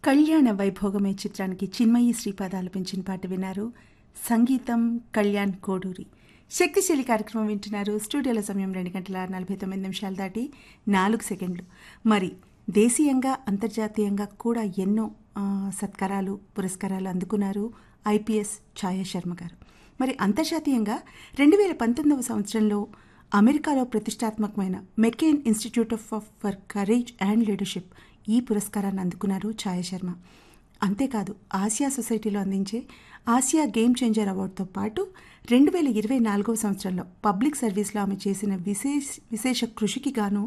కళ్యాణ వైభోగమే చిత్రానికి చిన్మయి శ్రీపాద ఆలపించిన పాట విన్నారు సంగీతం కళ్యాణ్ కోడూరి శక్తిశీలి కార్యక్రమం వింటున్నారు స్టూడియోల సమయం రెండు గంటల నలభై తొమ్మిది నిమిషాలు దాటి నాలుగు సెకండ్లు మరి దేశీయంగా అంతర్జాతీయంగా కూడా ఎన్నో ఆ, సత్కారాలు పురస్కారాలు అందుకున్నారు ఐపీఎస్ ఛాయా శర్మ గారు మరి అంతర్జాతీయంగా రెండు వేల పంతొమ్మిదవ సంవత్సరంలో అమెరికాలో ప్రతిష్టాత్మకమైన McCain institute of for courage and leadership ఈ పురస్కారాన్ని అందుకున్నారు ఛాయా శర్మ అంతేకాదు ఆసియా సొసైటీలో అందించే ఆసియా గేమ్ చేంజర్ అవార్డుతో పాటు రెండు వేల ఇరవై నాలుగవ సంవత్సరంలో పబ్లిక్ సర్వీస్లో ఆమె చేసిన విశేష విశేష కృషికి గాను